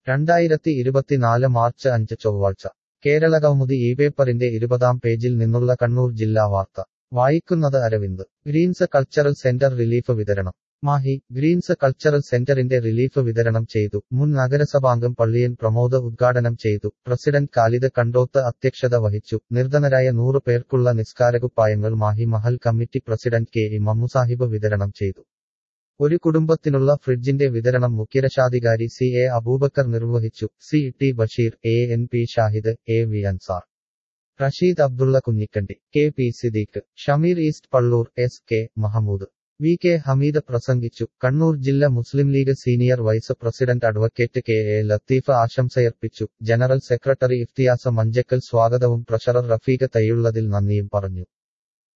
രണ്ടായിരത്തി ഇരുപത്തിനാല് മാർച്ച് അഞ്ച് ചൊവ്വാഴ്ച കേരളകൗമുദി ഈ പേപ്പറിന്റെ ഇരുപതാം പേജിൽ നിന്നുള്ള കണ്ണൂർ ജില്ലാ വാർത്ത വായിക്കുന്നത് Aravind Greens Cultural Centre relief വിതരണം മാഹി ഗ്രീൻസ് കൾച്ചറൽ സെന്ററിന്റെ റിലീഫ് വിതരണം ചെയ്തു മുൻ നഗരസഭാംഗം പള്ളിയൻ പ്രമോദ് ഉദ്ഘാടനം ചെയ്തു പ്രസിഡന്റ് കാലിദ് കണ്ടോത്ത് അധ്യക്ഷത വഹിച്ചു നിർധനരായ നൂറ് പേർക്കുള്ള നിസ്കാരകുപ്പായങ്ങൾ മാഹി മഹൽ committee president K E Mammusahib വിതരണം ചെയ്തു ഒരു കുടുംബത്തിനുള്ള ഫ്രിഡ്ജിന്റെ വിതരണം മുഖ്യരക്ഷാധികാരി സി എ അബൂബക്കർ നിർവഹിച്ചു C T Basheer A N P Shahid A V Ansar Rasheed Abdulla Kunhikandi K P Siddique Shameer East Pallur S K Mahmood V K Hameed പ്രസംഗിച്ചു കണ്ണൂർ ജില്ല Muslim League senior vice president advocate K A Latheef ആശംസയർപ്പിച്ചു ജനറൽ സെക്രട്ടറി ഇഫ്തിയാസ മഞ്ചക്കൽ സ്വാഗതവും ട്രഷറർ റഫീഖ് തയ്യുള്ളതിൽ നന്ദിയും പറഞ്ഞു